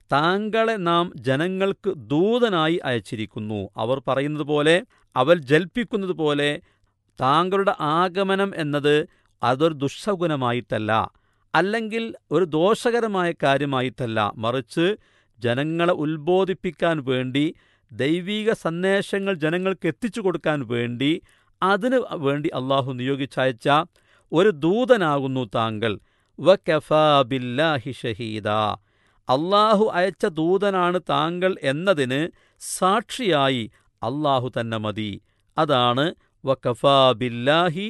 താങ്കളെ നാം ജനങ്ങൾക്ക് ദൂതനായി അയച്ചിരിക്കുന്നു അവർ പറയുന്നത് പോലെ അവർ ജൽപ്പിക്കുന്നത് പോലെ താങ്കളുടെ ആഗമനം എന്നത് അതൊരു ദുസ്സഗുണമായിട്ടല്ല അല്ലെങ്കിൽ ഒരു ദോഷകരമായ കാര്യമായിട്ടല്ല മറിച്ച് ജനങ്ങളെ ഉത്ബോധിപ്പിക്കാൻ വേണ്ടി ദൈവിക സന്ദേശങ്ങൾ ജനങ്ങൾക്ക് എത്തിച്ചു കൊടുക്കാൻ വേണ്ടി അതിന് വേണ്ടി അള്ളാഹു നിയോഗിച്ചയച്ച ഒരു ദൂതനാകുന്നു താങ്കൾ വ കഫാ ബില്ലാഹി ഷഹീദ അള്ളാഹു അയച്ച ദൂതനാണ് താങ്കൾ എന്നതിന് സാക്ഷിയായി അള്ളാഹു തന്നെ മതി അതാണ് വ കഫാ ബില്ലാഹി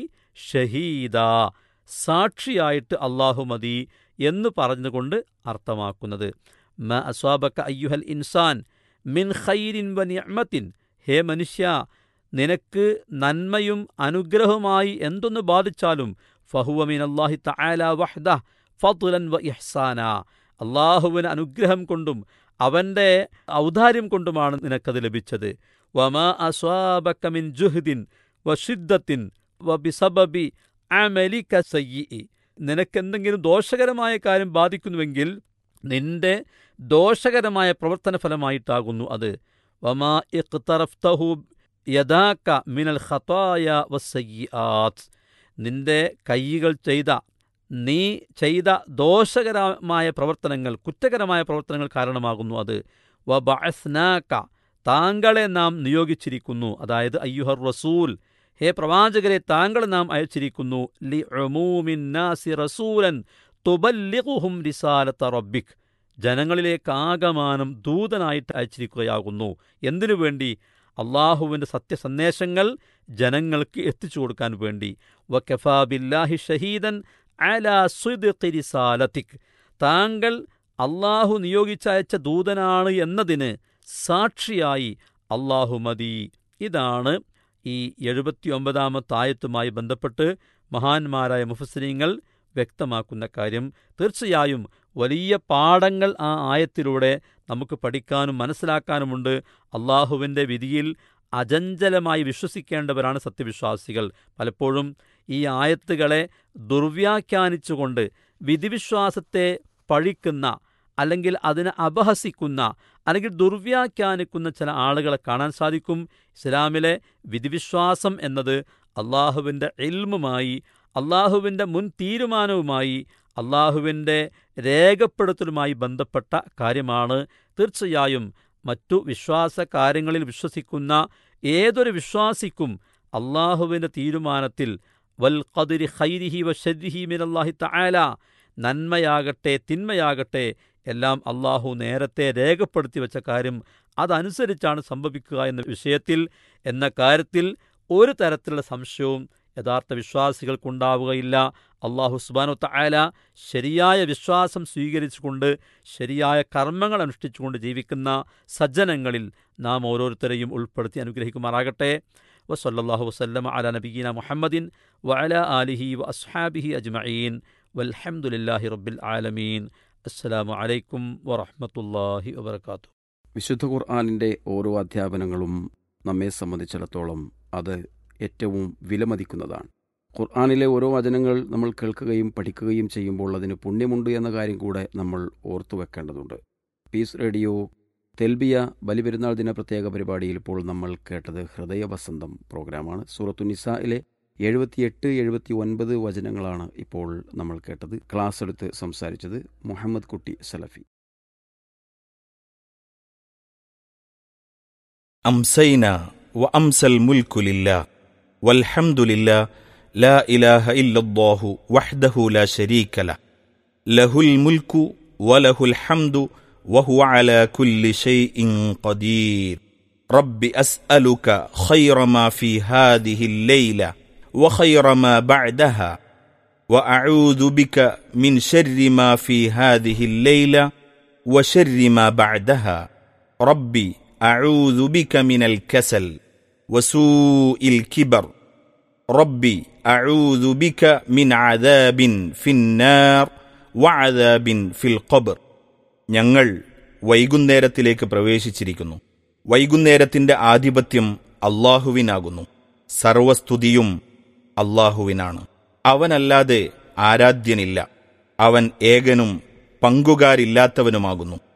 ഷഹീദ സാക്ഷിയായിട്ട് അള്ളാഹു മതി എന്ന് പറഞ്ഞുകൊണ്ട് അർത്ഥമാക്കുന്നത് മ അസ്വാബക്ക അയ്യുഹൽ ഇൻസാൻ മിൻ ഖൈരിൻ വ നിഅ്മത്തിൻ ഹേ മനുഷ്യ നിനക്ക് നന്മയും അനുഗ്രഹവുമായി എന്തൊന്ന് ബാധിച്ചാലും ഫഹുവ മിൻ അള്ളാഹി തആല വഹ്ദ ഫضലൻ വ ഇഹ്സാന അള്ളാഹുവിന് അനുഗ്രഹം കൊണ്ടും അവൻ്റെ ഔദാര്യം കൊണ്ടുമാണ് നിനക്കത് ലഭിച്ചത് വമാ അസ്വാബക്ക മിൻ ജുഹ്ദിൻ വ ഷിദ്ദത്തിൻ വ ബിസബബി അമലിക സയ്യി നിനക്കെന്തെങ്കിലും ദോഷകരമായ കാര്യം ബാധിക്കുന്നുവെങ്കിൽ നിന്റെ ദോഷകരമായ പ്രവർത്തന ഫലമായിട്ടാകുന്നു അത് വമാ ഇഖ്തറഫ്തഹു യദാക്ക മിനൽ ഖതായ വസ്സയ്യാത്ത് നിന്റെ കൈകൾ ചെയ്ത നീ ചെയ്ത ദോഷകരമായ പ്രവർത്തനങ്ങൾ കുറ്റകരമായ പ്രവർത്തനങ്ങൾ കാരണമാകുന്നു അത് വ ബഅസ്നാക്ക താങ്കളെ നാം നിയോഗിച്ചിരിക്കുന്നു അതായത് അയ്യുഹർ റസൂൽ ഹേ പ്രവാചകരെ താങ്കളെ നാം അയച്ചിരിക്കുന്നു ലി നാസി റസൂലൻ തുബല്ലിഗുഹും റിസാലത്ത റബ്ബിക് ജനങ്ങളിലേക്കാകമാനം ദൂതനായിട്ട് അയച്ചിരിക്കുകയാകുന്നു എന്തിനു വേണ്ടി അള്ളാഹുവിൻ്റെ സത്യസന്ദേശങ്ങൾ ജനങ്ങൾക്ക് എത്തിച്ചു കൊടുക്കാൻ വേണ്ടി വക്കഫാ ബില്ലാഹി ഷഹീദൻ അലാ സുദ്ഖി റിസാലത്തിക് താങ്കൾ അള്ളാഹു നിയോഗിച്ചയച്ച ദൂതനാണ് എന്നതിന് സാക്ഷിയായി അള്ളാഹു മതി ഇതാണ് ഈ എഴുപത്തിയൊമ്പതാമത്തെ ആയത്തുമായി ബന്ധപ്പെട്ട് മഹാന്മാരായ മുഫസ്രീങ്ങൾ വ്യക്തമാക്കുന്ന കാര്യം തീർച്ചയായും വലിയ പാഠങ്ങൾ ആ ആയത്തിലൂടെ നമുക്ക് പഠിക്കാനും മനസ്സിലാക്കാനുമുണ്ട് അള്ളാഹുവിൻ്റെ വിധിയിൽ അചഞ്ചലമായി വിശ്വസിക്കേണ്ടവരാണ് സത്യവിശ്വാസികൾ പലപ്പോഴും ഈ ആയത്തുകളെ ദുർവ്യാഖ്യാനിച്ചുകൊണ്ട് വിധിവിശ്വാസത്തെ പഴിക്കുന്ന അല്ലെങ്കിൽ അതിനെ അപഹസിക്കുന്ന അല്ലെങ്കിൽ ദുർവ്യാഖ്യാനിക്കുന്ന ചില ആളുകളെ കാണാൻ സാധിക്കും ഇസ്ലാമിലെ വിധിവിശ്വാസം എന്നത് അള്ളാഹുവിൻ്റെ ഇൽമുമായി അള്ളാഹുവിൻ്റെ മുൻ തീരുമാനവുമായി അള്ളാഹുവിൻ്റെ രേഖപ്പെടുത്തലുമായി ബന്ധപ്പെട്ട കാര്യമാണ് തീർച്ചയായും മറ്റു വിശ്വാസ കാര്യങ്ങളിൽ വിശ്വസിക്കുന്ന ഏതൊരു വിശ്വാസിക്കും അള്ളാഹുവിൻ്റെ തീരുമാനത്തിൽ വൽ ഖദിരി ഖൈരിഹി വ ഷരിഹി മിനല്ലാഹി തആല നന്മയാകട്ടെ തിന്മയാകട്ടെ എല്ലാം അള്ളാഹു നേരത്തെ രേഖപ്പെടുത്തി വെച്ച കാര്യം അതനുസരിച്ചാണ് സംഭവിക്കുക എന്ന വിഷയത്തിൽ എന്ന കാര്യത്തിൽ ഒരു തരത്തിലുള്ള സംശയവും യഥാർത്ഥ വിശ്വാസികൾക്കുണ്ടാവുകയില്ല അള്ളാഹു സുബാനു തആല ശരിയായ വിശ്വാസം സ്വീകരിച്ചുകൊണ്ട് ശരിയായ കർമ്മങ്ങൾ അനുഷ്ഠിച്ചുകൊണ്ട് ജീവിക്കുന്ന സജ്ജനങ്ങളിൽ നാം ഓരോരുത്തരെയും ഉൾപ്പെടുത്തി അനുഗ്രഹിക്കുമാറാകട്ടെ വസല്ലാഹു വസ്ലം അല നബീന മുഹമ്മദിൻ വഅല ആലിഹി വ അസ്ഹാബിഹി അജ്മഈൻ വൽഹംദുലില്ലാഹി റബ്ബിൽ ആലമീൻ അസ്സലാമു അലൈക്കും വറഹ്മത്തുള്ളാഹി വബർക്കാത്തു വിശുദ്ധ ഖുർആാനിൻ്റെ ഓരോ അധ്യാപനങ്ങളും നമ്മെ സംബന്ധിച്ചിടത്തോളം അത് ഏറ്റവും വിലമതിക്കുന്നതാണ് ഖുർആാനിലെ ഓരോ വചനങ്ങൾ നമ്മൾ കേൾക്കുകയും പഠിക്കുകയും ചെയ്യുമ്പോൾ അതിന് പുണ്യമുണ്ട് എന്ന കാര്യം കൂടെ നമ്മൾ ഓർത്തു വെക്കേണ്ടതുണ്ട് പീസ് റേഡിയോ തെൽബിയ ബലിപെരുന്നാൾ ദിന പ്രത്യേക പരിപാടിയിൽ ഇപ്പോൾ നമ്മൾ കേട്ടത് ഹൃദയവസന്തം പ്രോഗ്രാമാണ് സൂറത്തു നിസായിലെ എഴുപത്തിയെട്ട് എഴുപത്തി ഒൻപത് വചനങ്ങളാണ് ഇപ്പോൾ നമ്മൾ കേട്ടത് ക്ലാസ് എടുത്ത് സംസാരിച്ചത് മുഹമ്മദ് കുട്ടി സലഫി أمسينا وأمسى الملك لله والحمد لله لا إله إلا الله وحده لا شريك له له الملك وله الحمد وهو على كل شيء قدير رب أسألك خير ما في هذه الليلة وخير ما بعدها وأعوذ بك من شر ما في هذه الليلة وشر ما بعدها ربي أعوذ بك من الكسل وسوء الكبر ربي أعوذ بك من عذاب في النار وعذاب في القبر ഞങ്ങൾ വൈകുന്നേരത്തിലേക്ക് പ്രവേശിച്ചിരിക്കുന്നു വൈകുന്നേരത്തിന്റെ ആധിപത്യം അള്ളാഹുവിനാകുന്നു സർവസ്തുതിയും അള്ളാഹുവിനാണ് അവനല്ലാതെ ആരാധ്യനില്ല അവൻ ഏകനും പങ്കുകാരില്ലാത്തവനുമാകുന്നു